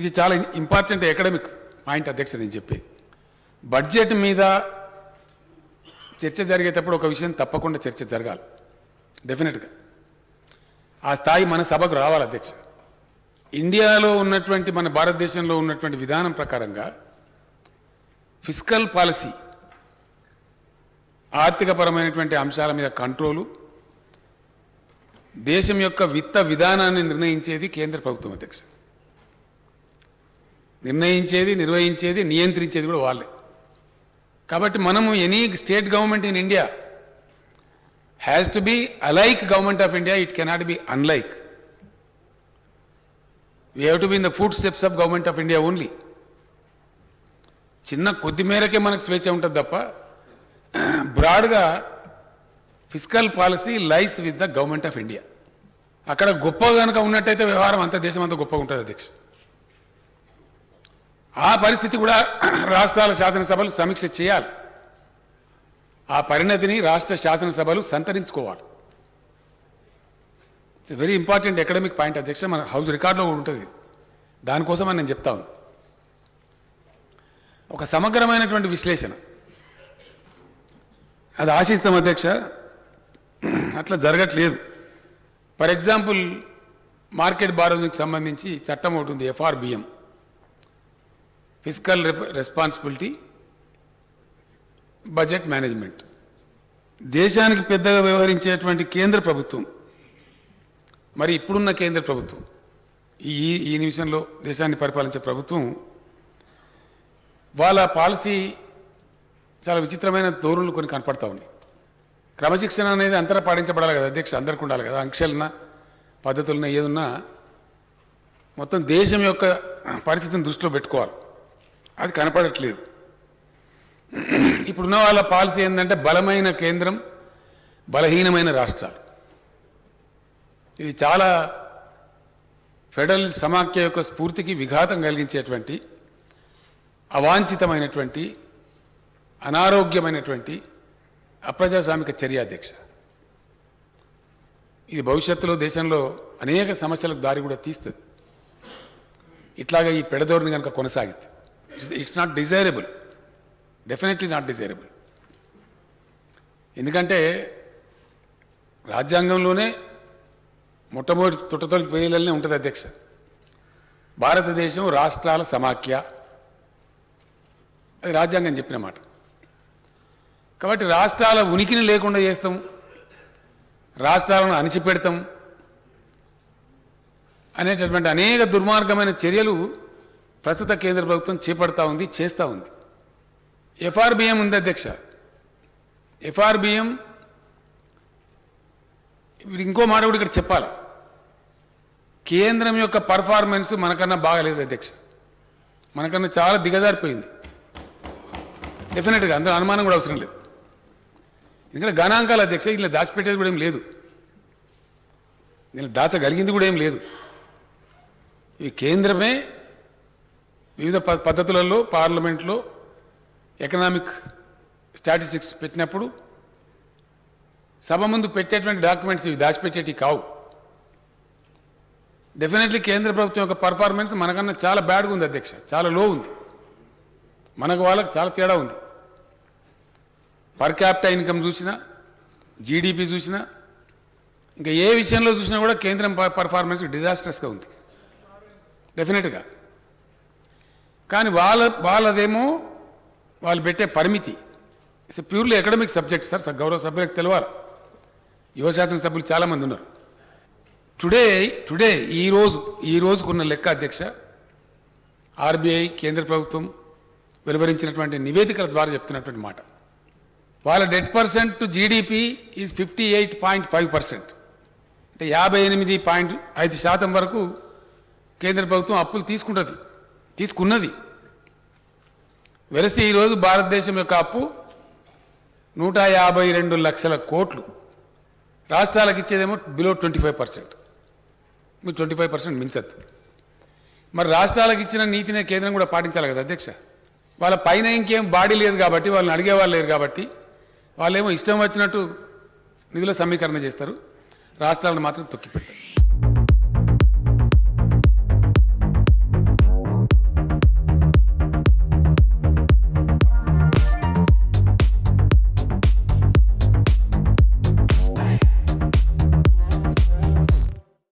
ఇది చాలా important academic point అధ్యక్ష నేను చెప్పేది బడ్జెట్ మీద చర్చ జరిగేటప్పుడు ఒక విషయం తప్పకుండా చర్చ జరగాలి డెఫినెట్గా ఆ స్థాయి మన సభకు రావాలి అధ్యక్ష ఇండియాలో ఉన్నటువంటి మన భారతదేశంలో ఉన్నటువంటి విధానం ప్రకారంగా ఫిజికల్ పాలసీ ఆర్థికపరమైనటువంటి అంశాల మీద కంట్రోలు దేశం యొక్క విత్త విధానాన్ని నిర్ణయించేది కేంద్ర ప్రభుత్వం అధ్యక్ష నిర్ణయించేది నిర్వహించేది నియంత్రించేది కూడా వాళ్ళే కాబట్టి మనము any state government in India has to be alike government of India it cannot be unlike we have to be in the footsteps of government of India only చిన్న కొద్ది మేరకే మనకు స్వేచ్ఛ ఉంటుంది తప్ప బ్రాడ్గా physical policy lies with the government of India అక్కడ గొప్ప కనుక ఉన్నట్టయితే వ్యవహారం అంతా దేశం అంతా గొప్పగా ఉంటుంది అధ్యక్ష ఆ పరిస్థితి కూడా రాష్ట్రాల శాసనసభలు సమీక్ష చేయాలి ఆ పరిణతిని రాష్ట్ర శాసనసభలు సంతరించుకోవాలి it's very important academic point అధ్యక్ష మన హౌస్ రికార్డులో కూడా ఉంటుంది దానికోసం అని నేను చెప్తా ఉన్నాను ఒక సమగ్రమైనటువంటి విశ్లేషణ అది ఆశిస్తాం అధ్యక్ష అట్లా జరగట్లేదు ఫర్ ఎగ్జాంపుల్ మార్కెట్ బారోజింగ్కి సంబంధించి చట్టం ఒకటి ఉంది FRBM physical responsibility budget management దేశానికి పెద్దగా వ్యవహరించేటువంటి కేంద్ర ప్రభుత్వం మరి ఇప్పుడున్న కేంద్ర ప్రభుత్వం ఈ ఈ నిమిషంలో దేశాన్ని పరిపాలించే ప్రభుత్వం వాళ్ళ పాలసీ చాలా విచిత్రమైన ధోరణులు కొన్ని కనపడతా ఉన్నాయి క్రమశిక్షణ అనేది అంతర పాటించబడాలి కదా అధ్యక్ష అందరికి ఉండాలి కదా ఆంక్షలున్నా పద్ధతులున్నా ఏదున్నా మొత్తం దేశం యొక్క పరిస్థితిని దృష్టిలో పెట్టుకోవాలి అది కనపడట్లేదు ఇప్పుడున్న వాళ్ళ పాలసీ ఏంటంటే బలమైన కేంద్రం బలహీనమైన రాష్ట్రాలు ఇది చాలా ఫెడరల్ సమాఖ్య యొక్క స్ఫూర్తికి విఘాతం కలిగించేటువంటి అవాంఛితమైనటువంటి అనారోగ్యమైనటువంటి అప్రజాస్వామిక చర్య అధ్యక్ష ఇది భవిష్యత్తులో దేశంలో అనేక సమస్యలకు దారి కూడా తీస్తుంది ఇట్లాగా ఈ పెడదోరిని కనుక కొనసాగితే it's not desirable definitely not desirable ఎందుకంటే రాజ్యాంగంలోనే మొట్టమొదటి తుట్టతొలి పేర్లనే ఉంటుంది అధ్యక్ష భారతదేశం రాష్ట్రాల సమాఖ్య అది రాజ్యాంగం చెప్పిన మాట కాబట్టి రాష్ట్రాల ఉనికిని లేకుండా చేస్తాం రాష్ట్రాలను అణిచిపెడతాం అనేటటువంటి అనేక దుర్మార్గమైన చర్యలు ప్రస్తుత కేంద్ర ప్రభుత్వం చేపడతా ఉంది చేస్తూ ఉంది ఎఫ్ఆర్బిఎం ఉంది అధ్యక్ష ఎఫ్ఆర్బిఎం ఇప్పుడు ఇంకో మాట కూడా ఇక్కడ చెప్పాలి కేంద్రం యొక్క పర్ఫార్మెన్స్ మనకన్నా బాగలేదు అధ్యక్ష మనకన్నా చాలా దిగజారిపోయింది డెఫినెట్గా అందులో అనుమానం కూడా అవసరం లేదు ఎందుకంటే గణాంకాల అధ్యక్ష ఇలా దాచిపెట్టేది కూడా ఏం లేదు దీనిలో దాచగలిగింది కూడా ఏం లేదు ఈ కేంద్రమే వివిధ ప- పద్ధతులలో పార్లమెంట్లో ఎకనామిక్ స్టాటిస్టిక్స్ పెట్టినప్పుడు సభ ముందు పెట్టేటువంటి డాక్యుమెంట్స్ ఇవి దాచిపెట్టేటివి కావు డెఫినెట్లీ కేంద్ర ప్రభుత్వం యొక్క పర్ఫార్మెన్స్ మనకన్నా చాలా బ్యాడ్గా ఉంది అధ్యక్ష చాలా లో ఉంది మనకు వాళ్ళకి చాలా తేడా ఉంది పర్ క్యాపిటల్ ఇన్కమ్ చూసినా జీడిపి చూసినా ఇంకా ఏ విషయంలో చూసినా కూడా కేంద్రం పర్ఫార్మెన్స్ డిజాస్టర్స్గా ఉంది డెఫినెట్గా కానీ వాళ్ళ వాళ్ళదేమో వాళ్ళు పెట్టే పరిమితి it's purely academic subject sir స- గౌరవ సభ్యులకు తెలవాలి యువ శాసన సభ్యులు చాలా మంది ఉన్నారు టుడే టుడే ఈ రోజు ఈ రోజుకున్న లెక్క అధ్యక్ష ఆర్బీఐ కేంద్ర ప్రభుత్వం వెలువరించినటువంటి నివేదికల ద్వారా చెప్తున్నటువంటి మాట వాళ్ళ debt percent to GDP is fifty eight point five percent అంటే యాభై ఎనిమిది పాయింట్ ఐదు శాతం వరకు కేంద్ర ప్రభుత్వం అప్పులు తీసుకుంటుంది తీసుకున్నది వెరసి ఈరోజు భారతదేశం యొక్క అప్పు నూట యాభై రెండు లక్షల కోట్లు రాష్ట్రాలకు ఇచ్చేదేమో బిలో ట్వంటీ ఫైవ్ పర్సెంట్ మీరు ట్వంటీ ఫైవ్ పర్సెంట్ మించద్దు మరి రాష్ట్రాలకు ఇచ్చిన నీతినే కేంద్రం కూడా పాటించాలి కదా అధ్యక్ష వాళ్ళ పైన ఇంకేం బాడీ లేదు కాబట్టి వాళ్ళని అడిగేవాళ్ళు లేరు కాబట్టి వాళ్ళేమో ఇష్టం వచ్చినట్టు నిధుల సమీకరణ చేస్తారు రాష్ట్రాలను మాత్రం తొక్కిపెట్టారు